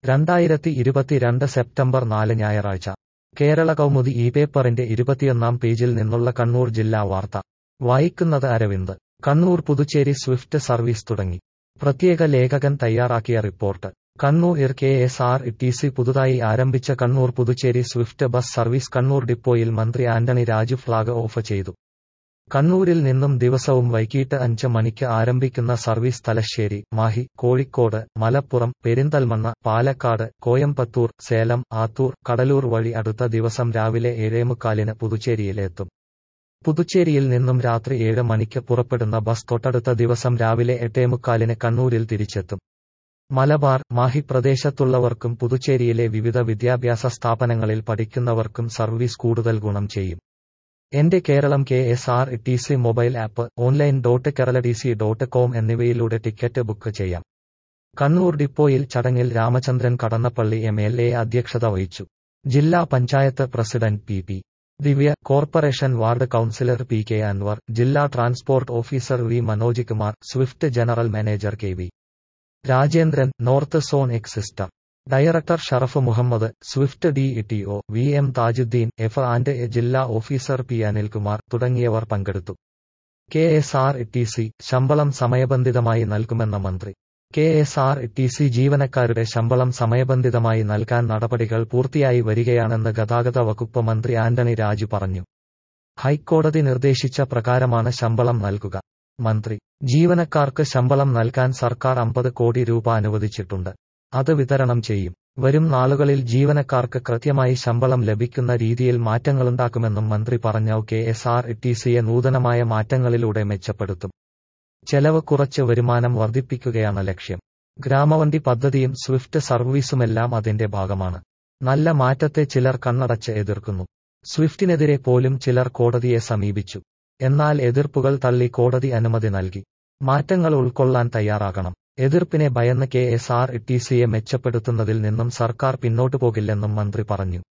രണ്ടായിരത്തി ഇരുപത്തിരണ്ട് സെപ്റ്റംബർ നാല് ഞായറാഴ്ച കേരള കൗമുദി ഈ പേപ്പറിന്റെ ഇരുപത്തിയൊന്നാം പേജിൽ നിന്നുള്ള കണ്ണൂർ ജില്ലാ വാർത്ത വായിക്കുന്നത് അരവിന്ദ് കണ്ണൂർ പുതുച്ചേരി സ്വിഫ്റ്റ് സർവീസ് തുടങ്ങി പ്രത്യേക ലേഖകൻ തയ്യാറാക്കിയ report Kannur K S R T C പുതുതായി ആരംഭിച്ച Kannur Puducherry swift bus service Kannur ഡിപ്പോയിൽ മന്ത്രി ആന്റണി രാജു ഫ്ളാഗ് ഓഫ് ചെയ്തു കണ്ണൂരിൽ നിന്നും ദിവസവും വൈകിട്ട് അഞ്ച് മണിക്ക് ആരംഭിക്കുന്ന സർവീസ് തലശ്ശേരി മാഹി കോഴിക്കോട് മലപ്പുറം പെരിന്തൽമണ്ണ പാലക്കാട് കോയമ്പത്തൂർ സേലം ആത്തൂർ കടലൂർ വഴി അടുത്ത ദിവസം രാവിലെ ഏഴേമുക്കാലിന് പുതുച്ചേരിയിലെത്തും പുതുച്ചേരിയിൽ നിന്നും രാത്രി ഏഴ് മണിക്ക് പുറപ്പെടുന്ന ബസ് തൊട്ടടുത്ത ദിവസം രാവിലെ എട്ടേമുക്കാലിന് കണ്ണൂരിൽ തിരിച്ചെത്തും മലബാർ മാഹി പ്രദേശത്തുള്ളവർക്കും പുതുച്ചേരിയിലെ വിവിധ വിദ്യാഭ്യാസ സ്ഥാപനങ്ങളിൽ പഠിക്കുന്നവർക്കും സർവീസ് കൂടുതൽ ഗുണം ചെയ്യും എന്റെ Keralam K S R T C mobile app online dot Kerala T C dot com എന്നിവയിലൂടെ ടിക്കറ്റ് ബുക്ക് ചെയ്യാം കണ്ണൂർ ഡിപ്പോയിൽ ചടങ്ങിൽ Ramachandran Kadannappally M L A അധ്യക്ഷത വഹിച്ചു ജില്ലാ panchayat president P P Divya corporation ward councillor P K Anvar ജില്ലാ transport officer V Manoj Kumar swift general manager K V Rajendran north zone എക്സിസ്റ്റർ director Sharaf Muhammad swift D T O V M Thajudheen F and A ജില്ലാ officer P Anilkumar തുടങ്ങിയവർ പങ്കെടുത്തു K S R T C ശമ്പളം സമയബന്ധിതമായി നൽകുമെന്ന മന്ത്രി K S R T C ജീവനക്കാരുടെ ശമ്പളം സമയബന്ധിതമായി നൽകാൻ നടപടികൾ പൂർത്തിയായി വരികയാണെന്ന് ഗതാഗത വകുപ്പ് മന്ത്രി ആന്റണി രാജു പറഞ്ഞു ഹൈക്കോടതി നിർദ്ദേശിച്ച പ്രകാരമാണ് ശമ്പളം നൽകുക മന്ത്രി ജീവനക്കാർക്ക് ശമ്പളം നൽകാൻ സർക്കാർ അമ്പത് കോടി രൂപ അനുവദിച്ചിട്ടുണ്ട് അത് വിതരണം ചെയ്യും വരും നാളുകളിൽ ജീവനക്കാർക്ക് കൃത്യമായി ശമ്പളം ലഭിക്കുന്ന രീതിയിൽ മാറ്റങ്ങളുണ്ടാക്കുമെന്നും മന്ത്രി പറഞ്ഞു കെ എസ് ആർ ടി സിയെ നൂതനമായ മാറ്റങ്ങളിലൂടെ മെച്ചപ്പെടുത്തും ചെലവ് കുറച്ച് വരുമാനം വർദ്ധിപ്പിക്കുകയാണ് ലക്ഷ്യം ഗ്രാമവണ്ടി പദ്ധതിയും സ്വിഫ്റ്റ് സർവീസുമെല്ലാം അതിന്റെ ഭാഗമാണ് നല്ല മാറ്റത്തെ ചിലർ കണ്ണടച്ച് എതിർക്കുന്നു സ്വിഫ്റ്റിനെതിരെ പോലും ചിലർ കോടതിയെ സമീപിച്ചു എന്നാൽ എതിർപ്പുകൾ തള്ളി കോടതി അനുമതി നൽകി മാറ്റങ്ങൾ ഉൾക്കൊള്ളാൻ തയ്യാറാകണം എതിർപ്പിനെ ഭയന്ന് കെ എസ് ആർ ടി സിയെ മെച്ചപ്പെടുത്തുന്നതിൽ നിന്നും സർക്കാർ പിന്നോട്ടു പോകില്ലെന്നും മന്ത്രി പറഞ്ഞു